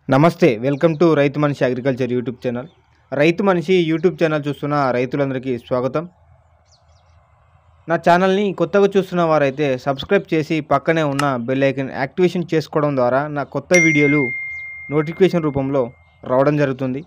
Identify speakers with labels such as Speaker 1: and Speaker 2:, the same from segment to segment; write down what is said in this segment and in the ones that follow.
Speaker 1: నమస్తే welcome to రైతు మనిషి అగ్రికల్చర్ యూట్యూబ్ ఛానల్ రైతు మనిషి యూట్యూబ్ ఛానల్ చూస్తున్న రైతులందరికీ స్వాగతం నా ఛానల్ని కొత్తగా చూస్తున్న వారైతే సబ్స్క్రైబ్ చేసి పక్కనే ఉన్న బెల్ ఐకన్ యాక్టివేషన్ చేసుకోవడం ద్వారా నా కొత్త వీడియోలు నోటిఫికేషన్ రూపంలో రావడం జరుగుతుంది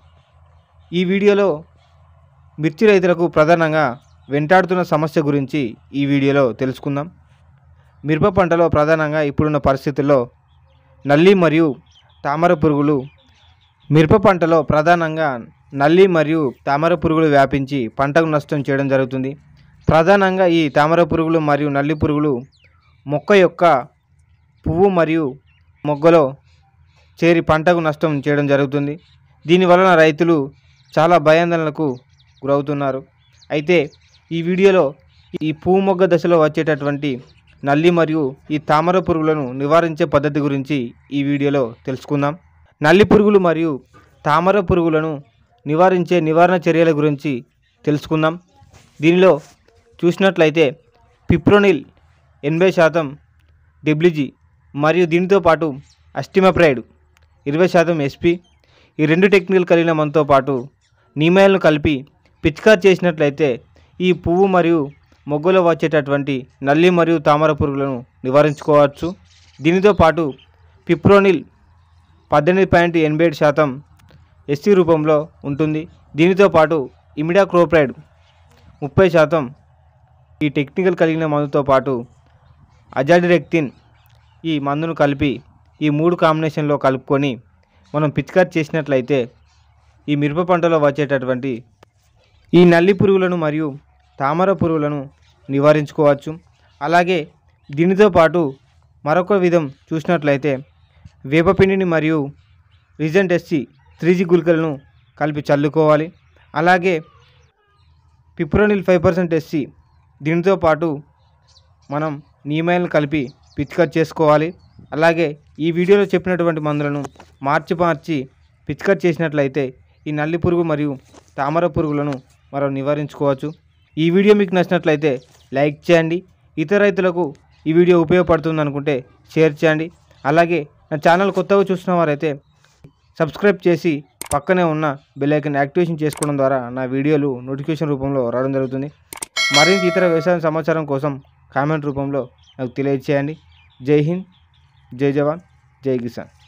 Speaker 1: ఈ వీడియోలో మిర్చి రైతులకు ప్రధానంగా వెంటాడుతున్న సమస్య గురించి ఈ వీడియోలో తెలుసుకుందాం మిరప పంటలో ప్రధానంగా ఇప్పుడున్న పరిస్థితుల్లో నల్లి మరియు తామర పురుగులు మిరప పంటలో ప్రధానంగా నల్లి మరియు తామర పురుగులు వ్యాపించి పంటకు నష్టం చేయడం జరుగుతుంది ప్రధానంగా ఈ తామర పురుగులు మరియు నల్లి పురుగులు మొక్క యొక్క పువ్వు మరియు మొగ్గలో చేరి పంటకు నష్టం చేయడం జరుగుతుంది దీనివలన రైతులు చాలా భయాందోళనలకు గురవుతున్నారు అయితే ఈ వీడియోలో ఈ పువ్వు మొగ్గ దశలో వచ్చేటటువంటి నల్లి మరియు ఈ తామర పురుగులను నివారించే పద్ధతి గురించి ఈ వీడియోలో తెలుసుకుందాం నల్లి పురుగులు మరియు తామర పురుగులను నివారించే నివారణ చర్యల గురించి తెలుసుకుందాం దీనిలో చూసినట్లయితే పిప్రోనిల్ ఎనభై శాతం డెబ్లిజీ మరియు దీనితో పాటు అస్టిమప్రైడ్ ఇరవై శాతం ఎస్పి ఈ రెండు టెక్నికల్ కలిగిన మనతో పాటు నీమాయిల్ను కలిపి పిచికార్ చేసినట్లయితే ఈ పువ్వు మరియు మొగ్గలో వచ్చేటటువంటి నల్లి మరియు తామర పురుగులను నివారించుకోవచ్చు దీనితో పాటు పిప్రోనిల్ పద్దెనిమిది పాయింట్ ఎనభై ఏడు శాతం ఎస్సీ రూపంలో ఉంటుంది దీనితో పాటు ఇమిడాక్రోప్రైడ్ ముప్పై శాతం ఈ టెక్నికల్ కలిగిన మందుతో పాటు అజాడిరెక్టిన్ ఈ మందును కలిపి ఈ మూడు కాంబినేషన్లో కలుపుకొని మనం పిచికారి చేసినట్లయితే ఈ మిరప పంటలో వచ్చేటటువంటి ఈ నల్లి పురుగులను మరియు తామర పురుగులను నివారించుకోవచ్చు అలాగే దీనితో పాటు మరొక విధం చూసినట్లయితే వేపపిండిని మరియు రిజెంట్ ఎస్సి త్రీ జీ గుళికలను కలిపి చల్లుకోవాలి అలాగే పిప్రోనిల్ ఫైవ్ పర్సెంట్ ఎస్సి దీనితో పాటు మనం నీమాయిల్ని కలిపి పిచికారి చేసుకోవాలి అలాగే ఈ వీడియోలో చెప్పినటువంటి మందులను మార్చి మార్చి పిచికారి చేసినట్లయితే ఈ నల్లి పురుగు మరియు తామర పురుగులను మనం నివారించుకోవచ్చు ఈ వీడియో మీకు నచ్చినట్లయితే లైక్ చేయండి ఇతర రైతులకు ఈ వీడియో ఉపయోగపడుతుంది అనుకుంటే షేర్ చేయండి అలాగే నా ఛానల్ కొత్తగా చూస్తున్న వారైతే సబ్స్క్రైబ్ చేసి పక్కనే ఉన్న బెల్ ఐకన్ యాక్టివేషన్ చేసుకోవడం ద్వారా నా వీడియోలు నోటిఫికేషన్ రూపంలో రావడం జరుగుతుంది మరింత ఇతర వ్యవసాయ సమాచారం కోసం కామెంట్ రూపంలో నాకు తెలియజేయండి జై హింద్ జై జవాన్ జై కిసాన్